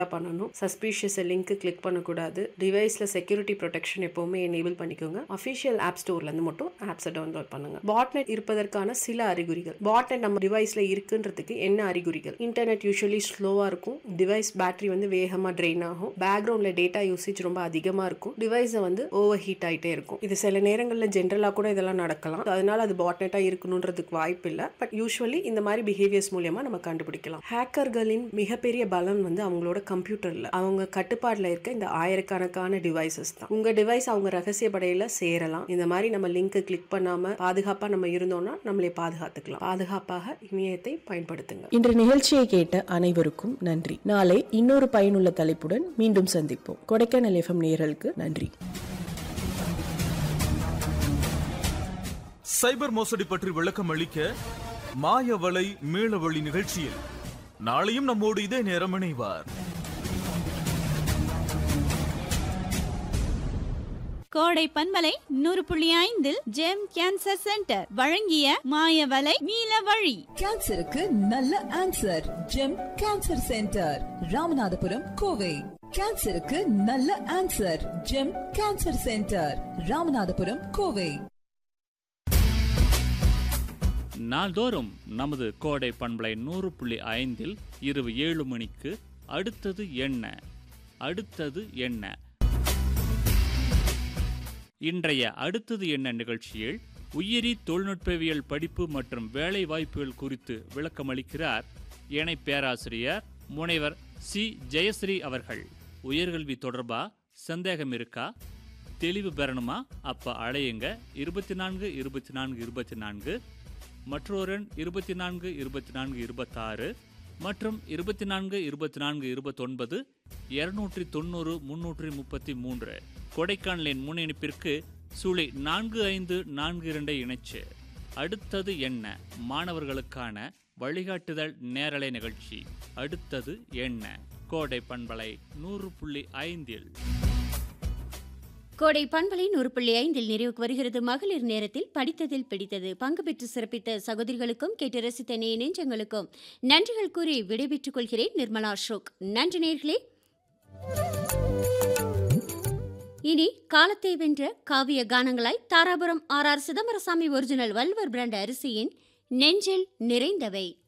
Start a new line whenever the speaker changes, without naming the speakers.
பண்ணணும் suspicious link click பண்ணக்கூடாது டிவைஸில் செக்யூரிட்டி ப்ரொடெக்ஷன் எப்போவுமே எனேபிள் பண்ணிக்கோங்க அஃபிஷியல் ஆப் ஸ்டோர்லேருந்து மட்டும் ஆப்ஸை டவுன்லோட் பண்ணுங்க பாட்நெட் இருப்பதற்கான சில அறிகுறிகள் பாட்நெட் நம்ம டிவைஸில் இருக்குன்றதுக்கு என்ன அறிகுறிகள் இன்டர்நெட் யூஸ்வலி ஸ்லோவாக இருக்கும் டிவைஸ் பேட்டரி வந்து வேகமாக ட்ரெயின் ஆகும் பேக்ரவுண்டில் டேட்டா யூசேஜ் ரொம்ப அதிகமாக இருக்கும் டிவைஸை வந்து ஓவர் ஹீட் ஆகிட்டே இருக்கும் இது சில நேரங்களில் ஜென்ரலாக கூட இதெல்லாம் நடக்கலாம் அதனால அது பாட்நெட்டாக இருக்கணுன்றதுக்கு வாய்ப்பு இல்லை பட் யூஸ்வலி இந்த மாதிரி பிஹேவியர்ஸ் மூலியமாக நம்ம கண்டுபிடிக்கலாம் ஹேக்கர்களின் மிகப்பெரிய பலம் வந்து அவங்களோட கம்ப்யூட்டரில் அவங்க கட்டுப்பாட்டில் இருக்க இந்த ஆயிரக்கணக்கான டிவைசஸ் தான் உங்கள் டிவைஸ் அவங்க ரகசிய படையில் சேரலாம் இந்த மாதிரி நம்ம லிங்க்கை கிளிக் பண்ணாமல் பாதுகாப்பாக நம்ம இருந்தோம்னா நம்மளே பாதுகாத்துக்கலாம் பாதுகாப்பாக இணையத்தை பயன்படுத்துங்க
இன்று நிகழ்ச்சியை கேட்ட அனைவருக்கும் நன்றி நாளை இன்னொரு பயனுள்ள தலைப்புடன் மீண்டும் சந்திப்போம் கொடைக்கானல் எஃப்எம் நேயர்களுக்கு நன்றி
சைபர் மோசடி பற்றி விளக்கம் அளிக்க மாயவலை மீளவழி நிகழ்ச்சியில் நாளையும் நம்மோடு இதே நேரம் இணைவார்
கோடை பன்மலை நூறு புள்ளி ஐந்தில் ஜெம் கேன்சர் சென்டர் வழங்கிய மாயவலை நீல வழி
கேன்சருக்கு நல்ல answer Gem cancer centre Ramanathapuram Kovai கேன்சருக்கு நல்ல answer Gem cancer centre Ramanathapuram Kovai
நாள்தோறும் நமது கோடை பண்பலை நூறு புள்ளி ஐந்தில் இரவு ஏழு மணிக்கு அடுத்தது என்ன அடுத்தது என்ன இன்றைய அடுத்தது என்ன நிகழ்ச்சியில் உயிரி தொழில்நுட்பவியல் படிப்பு மற்றும் வேலை வாய்ப்புகள் குறித்து விளக்கமளிக்கிறார் இணை பேராசிரியர் முனைவர் சி ஜெயஸ்ரீ அவர்கள் உயர்கல்வி தொடர்பா சந்தேகம் இருக்கா தெளிவு பெறணுமா அப்ப அழையுங்க இருபத்தி நான்கு இருபத்தி நான்கு இருபத்தி நான்கு மற்றொரு இருபத்தி நான்கு இருபத்தி நான்கு இருபத்தாறு மற்றும் இருபத்தி நான்கு இருபத்தி நான்கு இருபத்தொன்பது இருநூற்றி தொண்ணூறு முன்னூற்றி முப்பத்தி மூன்று கொடைக்கானலின் முன் இணைப்பிற்கு சூளை நான்கு ஐந்து நான்கு இரண்டை இணைச்சு அடுத்தது என்ன மாணவர்களுக்கான வழிகாட்டுதல் நேரலை நிகழ்ச்சி அடுத்தது என்ன கோடை பண்பலை நூறு புள்ளி ஐந்தில்
கோடை பண்பலை நூறு புள்ளி ஐந்தில் நிறைவுக்கு வருகிறது மகளிர் நேரத்தில் படித்ததில் பிடித்தது பங்கு பெற்று சிறப்பித்த சகோதரிகளுக்கும் கேட்டு ரசித்த நே நெஞ்சங்களுக்கும் நன்றிகள் கூறி விடைபெற்றுக் கொள்கிறேன் நிர்மலா அசோக் நன்றி நேர்களே இனி காலத்தை வென்ற காவிய கானங்களாய் Dharapuram R R Chidambarasami original வல்வர் பிராண்ட் அரிசியின் நெஞ்சில் நிறைந்தவை